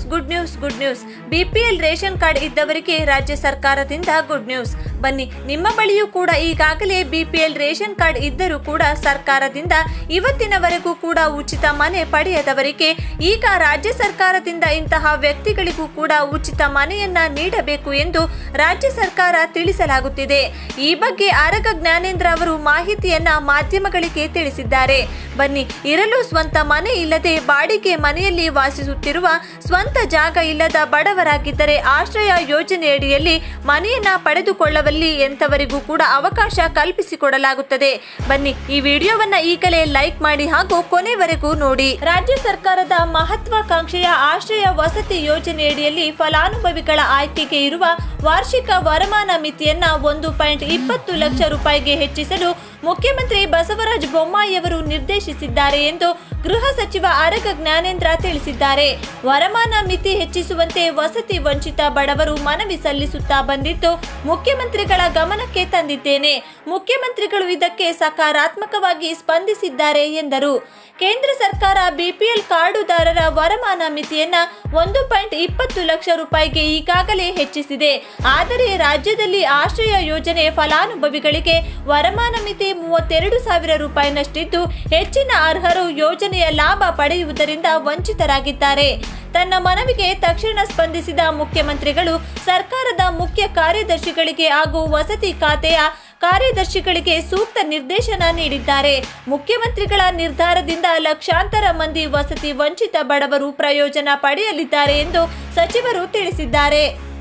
good news good news BPL ration card ಇದ್ದವರಿಗೆ ರಾಜ್ಯ ಸರ್ಕಾರದಿಂದ ಗುಡ್ ನ್ಯೂಸ್ ಬನ್ನಿ ನಿಮ್ಮ ಬಳಿಯೂ ಕೂಡ ಈಗಾಗಲೇ ಬಿಪಿಎಲ್ ರೇಷನ್ ಕಾರ್ಡ್ ಇದ್ದರೂ ಕೂಡ ಸರ್ಕಾರದಿಂದ ಇವತ್ತಿನವರೆಗೂ ಕೂಡ ಉಚಿತ ಮನೆ ಪಡೆಯದವರಿಗೆ ಈಗ ರಾಜ್ಯ ಸರ್ಕಾರದಿಂದ ಇಂತಹ ವ್ಯಕ್ತಿಗಳಿಗೂ ಕೂಡ ಉಚಿತ ಮನೆಯನ್ನ ನೀಡಬೇಕು ಎಂದು ರಾಜ್ಯ ಸರ್ಕಾರ ತಿಳಿಸಲಾಗುತ್ತಿದೆ ಈ ಬಗ್ಗೆ ಆರಗ ಜ್ಞಾನೇಂದ್ರ ಅವರು ಮಾಹಿತಿಯನ್ನ ಮಾಧ್ಯಮಗಳಿಗೆ ತಿಳಿಸಿದ್ದಾರೆ ಬನ್ನಿ ಇರಲು ಸ್ವಂತ ಮನೆ ಇಲ್ಲದೆ ಬಾಡಿಗೆ ಮನೆಯಲ್ಲಿ ವಾಸಿಸುತ್ತಿರುವ ಸ್ವಂತ ಜಾಗ ಇಲ್ಲದ ಬಡವರಾಗಿದ್ದರೆ ಆಶ್ರಯ ಯೋಜನೆಯಡಿಯಲ್ಲಿ ಮನೆಯನ್ನ ಪಡೆದುಕೊಳ್ಳವಲ್ಲಿ ಎಂಥವರಿಗೂ ಕೂಡ ಅವಕಾಶ ಕಲ್ಪಿಸಿಕೊಡಲಾಗುತ್ತದೆ ಬನ್ನಿ ಈ ವಿಡಿಯೋವನ್ನ ಈಗಲೇ ಲೈಕ್ ಮಾಡಿ ಹಾಗೂ ಕೊನೆವರೆಗೂ ನೋಡಿ ರಾಜ್ಯ ಸರ್ಕಾರದ ಮಹತ್ವಾಕಾಂಕ್ಷೆಯ ಆಶ್ರಯ ವಸತಿ ಯೋಜನೆಯಡಿಯಲ್ಲಿ ಫಲಾನುಭವಿಗಳ ಆಯ್ಕೆಗೆ ಇರುವ ವಾರ್ಷಿಕ ವರಮಾನ ಮಿತಿಯನ್ನ ಒಂದು ಪಾಯಿಂಟ್ ಇಪ್ಪತ್ತು ಲಕ್ಷ ರೂಪಾಯಿಗೆ ಹೆಚ್ಚಿಸಲು ಮುಖ್ಯಮಂತ್ರಿ ಬಸವರಾಜ ಬೊಮ್ಮಾಯಿಯವರು ನಿರ್ದೇಶಿಸಿದ್ದಾರೆ ಎಂದು ಗೃಹ ಸಚಿವ ಆರಗ ಜ್ಞಾನೇಂದ್ರ ತಿಳಿಸಿದ್ದಾರೆ ವರಮಾನ ಮಿತಿ ಹೆಚ್ಚಿಸುವಂತೆ ವಸತಿ ವಂಚಿತ ಬಡವರು ಮನವಿ ಸಲ್ಲಿಸುತ್ತಾ ಬಂದಿದ್ದು ಮುಖ್ಯಮಂತ್ರಿಗಳ ಗಮನಕ್ಕೆ ತಂದಿದ್ದೇನೆ ಮುಖ್ಯಮಂತ್ರಿಗಳು ಇದಕ್ಕೆ ಸಕಾರಾತ್ಮಕವಾಗಿ ಸ್ಪಂದಿಸಿದ್ದಾರೆ ಎಂದರು ಕೇಂದ್ರ ಸರ್ಕಾರ ಬಿಪಿಎಲ್ ಕಾರ್ಡುದಾರರ ವರಮಾನ ಮಿತಿಯನ್ನ ಒಂದು ಪಾಯಿಂಟ್ ಇಪ್ಪತ್ತು ಲಕ್ಷ ರೂಪಾಯಿಗೆ ಈಗಾಗಲೇ ಹೆಚ್ಚಿಸಿದೆ ಆದರೆ ರಾಜ್ಯದಲ್ಲಿ ಆಶ್ರಯ ಯೋಜನೆ ಫಲಾನುಭವಿಗಳಿಗೆ ವರಮಾನ ಮಿತಿ ಮೂವತ್ತೆರಡು ಸಾವಿರ ರೂಪಾಯಿನಷ್ಟಿದ್ದು ಹೆಚ್ಚಿನ ಅರ್ಹರು ಯೋಜನೆಯ ಲಾಭ ಪಡೆಯುವುದರಿಂದ ವಂಚಿತರಾಗಿದ್ದಾರೆ ತನ್ನ ಮನವಿಗೆ ತಕ್ಷಣ ಸ್ಪಂದಿಸಿದ ಮುಖ್ಯಮಂತ್ರಿಗಳು ಸರ್ಕಾರದ ಮುಖ್ಯ ಕಾರ್ಯದರ್ಶಿಗಳಿಗೆ ಹಾಗೂ ವಸತಿ ಖಾತೆಯ ಕಾರ್ಯದರ್ಶಿಗಳಿಗೆ ಸೂಕ್ತ ನಿರ್ದೇಶನ ನೀಡಿದ್ದಾರೆ ಮುಖ್ಯಮಂತ್ರಿಗಳ ನಿರ್ಧಾರದಿಂದ ಲಕ್ಷಾಂತರ ಮಂದಿ ವಸತಿ ವಂಚಿತ ಬಡವರು ಪ್ರಯೋಜನ ಪಡೆಯಲಿದ್ದಾರೆ ಎಂದು ಸಚಿವರು ತಿಳಿಸಿದ್ದಾರೆ